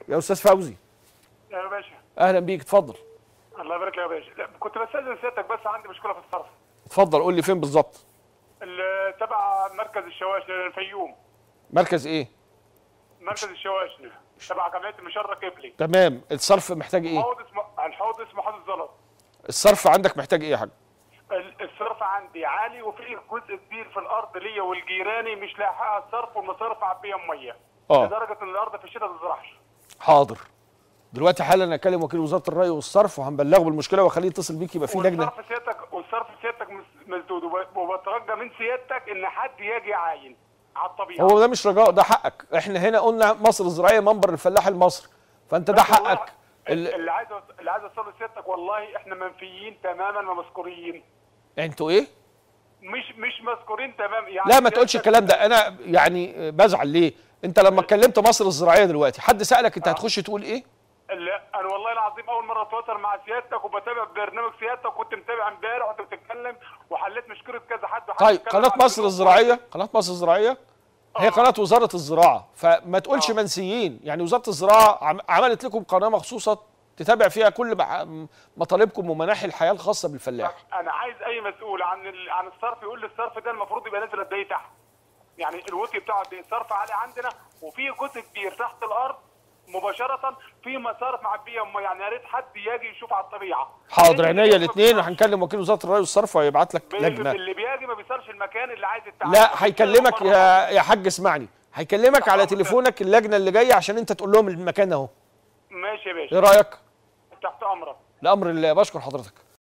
يا استاذ فوزي يا باشا اهلا بيك اتفضل الله يبارك لك يا باشا لا، كنت بستاذن سيادتك بس عندي مشكله في الصرف اتفضل قول لي فين بالظبط ال- تبع مركز الشواشن الفيوم مركز ايه مركز الشواشن تبع جمعيه المشرق قبلي تمام الصرف محتاج ايه حوض اسمه الحوض اسمه حوض الزلط الصرف عندك محتاج ايه يا حاج ال- الصرف عندي عالي وفي جزء كبير في الارض ليا والجيراني مش لاحقها الصرف والمصارف عبيه ميه اه لدرجه ان الارض في الشتاء ما تزرعش حاضر دلوقتي حالا اكلم وكيل وزاره الري والصرف وهنبلغه بالمشكله واخليه يتصل بيك يبقى في لجنه والصرف سيادتك والصرف سيادتك مس- مسدود وب- وبترجى من سيادتك ان حد يجي عاين على الطبيعه هو ده مش رجاء ده حقك احنا هنا قلنا مصر الزراعيه منبر الفلاح المصري فانت ده بس والله حقك ال... اللي عايز أوص- اللي عايز اوصله لسيادتك والله احنا منفيين تماما ومذكورين انتوا ايه مش مش مذكورين تمام يعني لا ما تقولش سيادتك- الكلام ده انا يعني بزعل ليه انت لما اتكلمت مصر الزراعيه دلوقتي حد سالك انت هتخش تقول ايه لا انا والله العظيم اول مره اتواصل مع سيادتك وبتابع برنامج سيادتك كنت متابع امبارح وانت بتتكلم وحليت مشكله كذا حد وحد طيب اتكلم قناه عن مصر الفلوس. الزراعيه قناه مصر الزراعيه هي آه. قناه وزاره الزراعه فما تقولش آه. منسيين يعني وزاره الزراعه عم- عملت لكم قناه مخصوصه تتابع فيها كل مع- مطالبكم ومناحي الحياه الخاصه بالفلاح انا عايز اي مسؤول عن ال... عن الصرف يقول لي الصرف ده المفروض يبقى نازل قد ايه تحت يعني الوكي بتاعه قد ايه صرف عالي عندنا وفي جزء كبير تحت الارض مباشره في مصارف معبيه أم- يعني يا ريت حد يجي يشوف على الطبيعه حاضر عينيا اللي الاثنين وهنكلم وكيل وزاره الري والصرف وهيبعت لك بي- لجنه اللي بيجي ما بيصيرش المكان اللي عايز التعامل لا هيكلمك يا يا حاج اسمعني هيكلمك على تليفونك اللجنه اللي جايه عشان انت تقول لهم المكان اهو ماشي يا ايه باشا رايك تحت امرك الامر اللي بشكر حضرتك